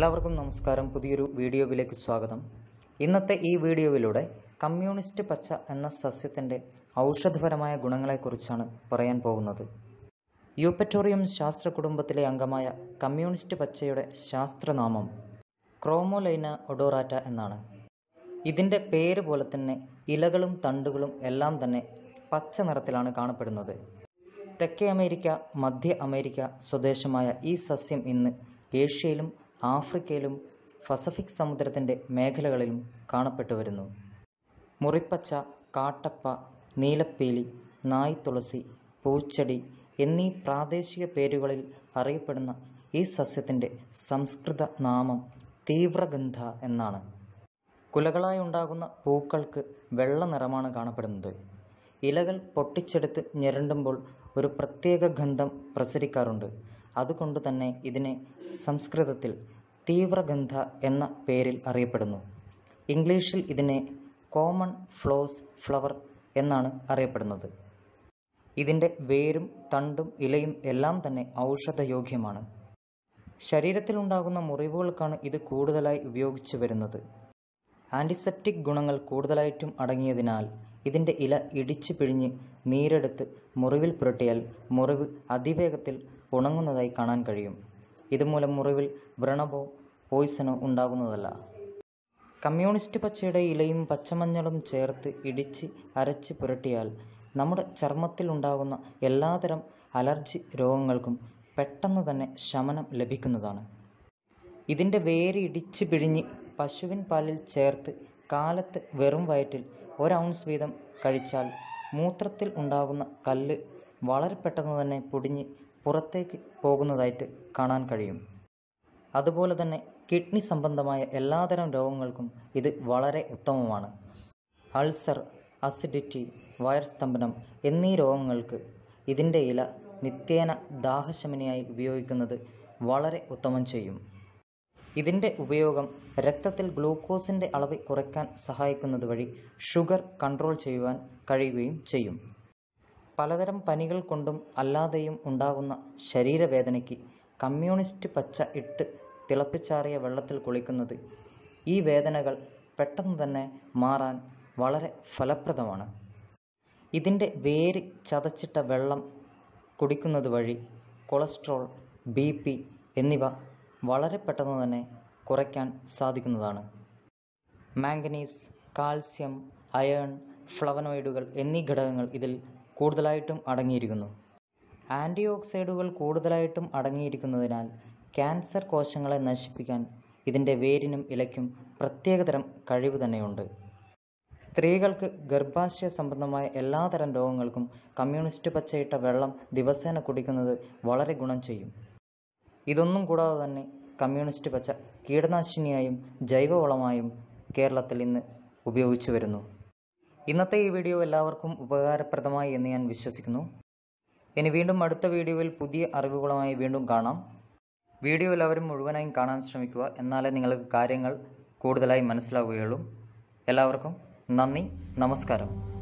എല്ലാവർക്കും നമസ്കാരം പുതിയൊരു വീഡിയോയിലേക്ക് സ്വാഗതം ഇന്നത്തെ ഈ വീഡിയോയിലൂടെ കമ്മ്യൂണിസ്റ്റ് പച്ച എന്ന സസ്യത്തിൻ്റെ ഔഷധപരമായ ഗുണങ്ങളെക്കുറിച്ചാണ് പറയാൻ പോകുന്നത് യൂപ്പറ്റോറിയം ശാസ്ത്ര കുടുംബത്തിലെ അംഗമായ കമ്മ്യൂണിസ്റ്റ് പച്ചയുടെ ശാസ്ത്രനാമം ക്രോമോലൈന ഒഡോറാറ്റ എന്നാണ് ഇതിൻ്റെ പേര് പോലെ തന്നെ ഇലകളും തണ്ടുകളും എല്ലാം തന്നെ പച്ച നിറത്തിലാണ് കാണപ്പെടുന്നത് തെക്കേ അമേരിക്ക മധ്യ അമേരിക്ക സ്വദേശമായ ഈ സസ്യം ഇന്ന് ഏഷ്യയിലും ആഫ്രിക്കയിലും പസഫിക് സമുദ്രത്തിൻ്റെ മേഖലകളിലും കാണപ്പെട്ടു വരുന്നു മുറിപ്പച്ച കാട്ടപ്പ നീലപ്പീലി നായ് തുളസി പൂച്ചെടി എന്നീ പ്രാദേശിക പേരുകളിൽ അറിയപ്പെടുന്ന ഈ സസ്യത്തിൻ്റെ സംസ്കൃത നാമം തീവ്രഗന്ധ എന്നാണ് കുലകളായി ഉണ്ടാകുന്ന പൂക്കൾക്ക് വെള്ള നിറമാണ് കാണപ്പെടുന്നത് ഇലകൾ പൊട്ടിച്ചെടുത്ത് ഞെരണ്ടുമ്പോൾ ഒരു പ്രത്യേക ഗന്ധം പ്രസരിക്കാറുണ്ട് അതുകൊണ്ട് തന്നെ ഇതിനെ സംസ്കൃതത്തിൽ തീവ്രഗന്ധ എന്ന പേരിൽ അറിയപ്പെടുന്നു ഇംഗ്ലീഷിൽ ഇതിനെ കോമൺ ഫ്ലോസ് ഫ്ലവർ എന്നാണ് അറിയപ്പെടുന്നത് ഇതിൻ്റെ വേരും തണ്ടും ഇലയും എല്ലാം തന്നെ ഔഷധയോഗ്യമാണ് ശരീരത്തിലുണ്ടാകുന്ന മുറിവുകൾക്കാണ് ഇത് കൂടുതലായി ഉപയോഗിച്ചു വരുന്നത് ആൻറ്റിസെപ്റ്റിക് ഗുണങ്ങൾ കൂടുതലായിട്ടും അടങ്ങിയതിനാൽ ഇതിൻ്റെ ഇല ഇടിച്ചു പിഴിഞ്ഞ് നീരെടുത്ത് മുറിവിൽ പുരട്ടിയാൽ മുറിവ് അതിവേഗത്തിൽ ഉണങ്ങുന്നതായി കാണാൻ കഴിയും ഇതുമൂലം മുറിവിൽ വ്രണമോ പോയ്സണോ ഉണ്ടാകുന്നതല്ല കമ്മ്യൂണിസ്റ്റ് പച്ചയുടെ ഇലയും പച്ചമഞ്ഞളും ചേർത്ത് ഇടിച്ച് അരച്ച് പുരട്ടിയാൽ നമ്മുടെ ചർമ്മത്തിൽ ഉണ്ടാകുന്ന എല്ലാതരം അലർജി രോഗങ്ങൾക്കും പെട്ടെന്ന് തന്നെ ശമനം ലഭിക്കുന്നതാണ് ഇതിൻ്റെ വേര് ഇടിച്ച് പിഴിഞ്ഞ് പശുവിൻ പാലിൽ ചേർത്ത് കാലത്ത് വെറും വയറ്റിൽ ഒരൗൺസ് വീതം കഴിച്ചാൽ മൂത്രത്തിൽ ഉണ്ടാകുന്ന കല്ല് വളരെ പെട്ടെന്ന് തന്നെ പൊടിഞ്ഞ് പുറത്തേക്ക് പോകുന്നതായിട്ട് കാണാൻ കഴിയും അതുപോലെ തന്നെ കിഡ്നി സംബന്ധമായ എല്ലാതരം രോഗങ്ങൾക്കും ഇത് വളരെ ഉത്തമമാണ് അൾസർ അസിഡിറ്റി വയർസ്തംഭനം എന്നീ രോഗങ്ങൾക്ക് ഇതിൻ്റെ ഇല നിത്യേന ദാഹശമനിയായി ഉപയോഗിക്കുന്നത് വളരെ ഉത്തമം ചെയ്യും ഇതിൻ്റെ ഉപയോഗം രക്തത്തിൽ ഗ്ലൂക്കോസിൻ്റെ അളവ് കുറയ്ക്കാൻ സഹായിക്കുന്നത് വഴി ഷുഗർ കൺട്രോൾ ചെയ്യുവാൻ കഴിയുകയും ചെയ്യും പലതരം പനികൾ കൊണ്ടും അല്ലാതെയും ഉണ്ടാകുന്ന ശരീരവേദനയ്ക്ക് കമ്മ്യൂണിസ്റ്റ് പച്ച ഇട്ട് തിളപ്പിച്ചാറിയ വെള്ളത്തിൽ കുളിക്കുന്നത് ഈ വേദനകൾ പെട്ടെന്ന് തന്നെ മാറാൻ വളരെ ഫലപ്രദമാണ് ഇതിൻ്റെ വേര് ചതച്ചിട്ട വെള്ളം കുടിക്കുന്നത് വഴി കൊളസ്ട്രോൾ ബി പി എന്നിവ വളരെ പെട്ടെന്ന് തന്നെ കുറയ്ക്കാൻ സാധിക്കുന്നതാണ് മാംഗനീസ് കാൽസ്യം അയേൺ ഫ്ലവനോയിഡുകൾ എന്നീ ഘടകങ്ങൾ ഇതിൽ കൂടുതലായിട്ടും അടങ്ങിയിരിക്കുന്നു ആൻറ്റി ഓക്സൈഡുകൾ കൂടുതലായിട്ടും അടങ്ങിയിരിക്കുന്നതിനാൽ ക്യാൻസർ കോശങ്ങളെ നശിപ്പിക്കാൻ ഇതിൻ്റെ വേരിനും ഇലയ്ക്കും പ്രത്യേകതരം കഴിവ് തന്നെയുണ്ട് സ്ത്രീകൾക്ക് ഗർഭാശയ സംബന്ധമായ എല്ലാതരം രോഗങ്ങൾക്കും കമ്മ്യൂണിസ്റ്റ് പച്ചയിട്ട വെള്ളം ദിവസേന കുടിക്കുന്നത് വളരെ ഗുണം ചെയ്യും ഇതൊന്നും കൂടാതെ തന്നെ കമ്മ്യൂണിസ്റ്റ് പച്ച കീടനാശിനിയായും ജൈവവളമായും കേരളത്തിൽ ഇന്ന് ഉപയോഗിച്ചു വരുന്നു ഇന്നത്തെ ഈ വീഡിയോ എല്ലാവർക്കും ഉപകാരപ്രദമായി എന്ന് ഞാൻ വിശ്വസിക്കുന്നു ഇനി വീണ്ടും അടുത്ത വീഡിയോയിൽ പുതിയ അറിവുകളുമായി വീണ്ടും കാണാം വീഡിയോ എല്ലാവരും മുഴുവനായും കാണാൻ ശ്രമിക്കുക എന്നാലേ നിങ്ങൾക്ക് കാര്യങ്ങൾ കൂടുതലായി മനസ്സിലാവുകയുള്ളൂ എല്ലാവർക്കും നന്ദി നമസ്കാരം